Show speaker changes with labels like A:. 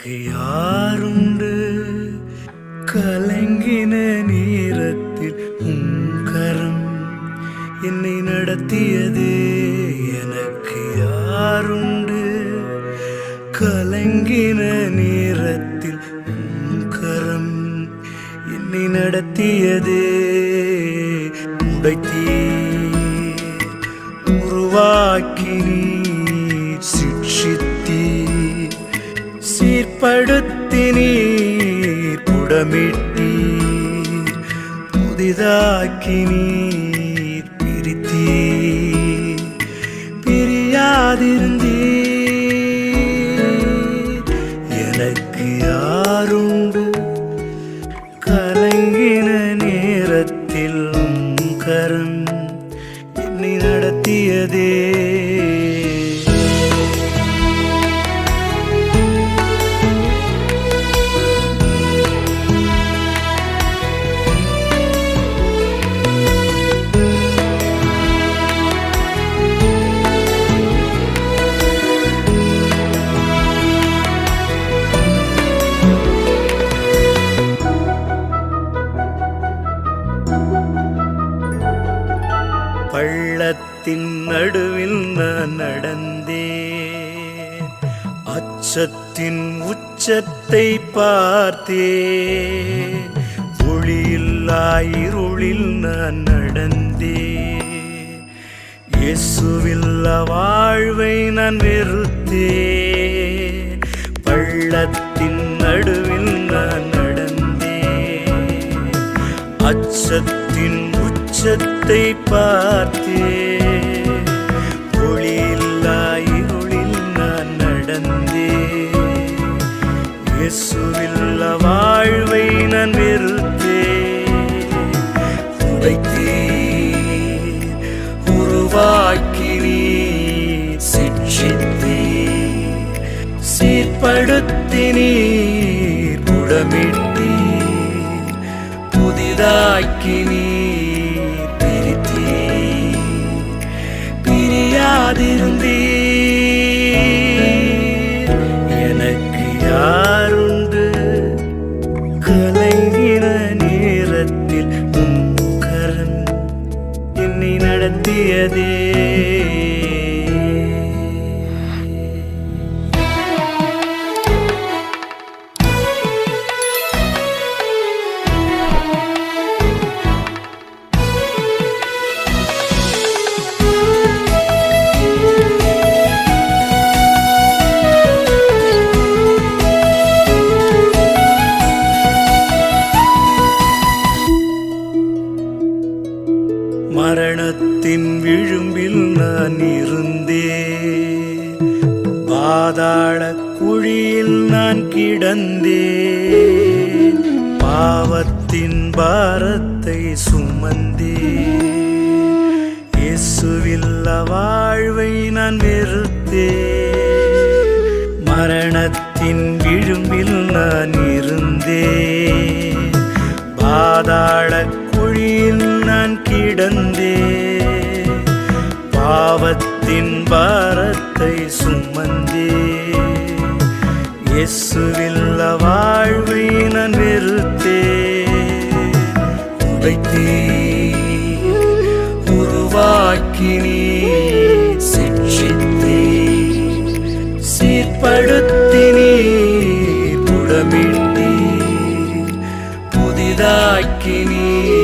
A: எனக்கு யாருண்டு கலங்கின நேரத்தில் உன் கரம் என்னை நடத்தியதே எனக்கு யாருண்டு கலங்கின நேரத்தில் உன் கரம் என்னை நடத்தியதே உடைத்தீ உருவாக்கி நீர் சிக்ஷித்தீர் சீர்படுத்தி நீர் புடமிட்டீர் புதிதாக்கி நீர் பிரித்தீர் பிரியாதிருந்தீர் எனக்கு யாருண்டு கலங்கின நேரத்தில் உம் கரம் என்னை நடத்தியதே பள்ளத்தின் நடுவில் நான் நடந்தேன் அச்சத்தின் உச்சத்தை பார்த்தேன் ஒளியில்லா இருளில் நான் நடந்தேன் இயேசுவில்ல வாழ்வை நான் வெறுத்தேன் பள்ளத்தின் நடுவில் நான் நடந்தேன் அச்சத்தின் உச்சத்தை பார்த்தேன் ஒளியில்லா இருளில் நான் நடந்தேன் இயேசுவில்ல வாழ்வை நான் வெறுத்தேன் உடைத்தேன் உருவாக்கி நீர் சிக்ஷித்தீர் சீர்படுத்தி நீர் புடமிட்டீர் புதிதாக்கி நீர் பிரித்தீர் பிரியாதிருந்தீர் எனக்கு யாருண்டு கலங்கின நேரத்தில் உன் கரம் என்னை நடத்தியதே மரணத்தின் விழும்பில் நான் இருந்தேன் பாதாள குழியில் நான் கிடந்தேன் பாவத்தின் பாரத்தை சுமந்தேன் இயேசுவில்ல வாழ்வை நான் வெறுத்தேன் மரணத்தின் விழும்பில் நான் இருந்தேன் பாதாள குழியில் நான் கிடந்தேன் பாவத்தின் பாரத்தை சுமந்தே இயேசுவில்ல வாழ்வை நான் வெறுத்தேன் உடைத்தே உருவாக்கி நீ சிக்ஷித்தே சீர்படுத்தி நீ புடமிட்டீர் புதிதாக்கி நீ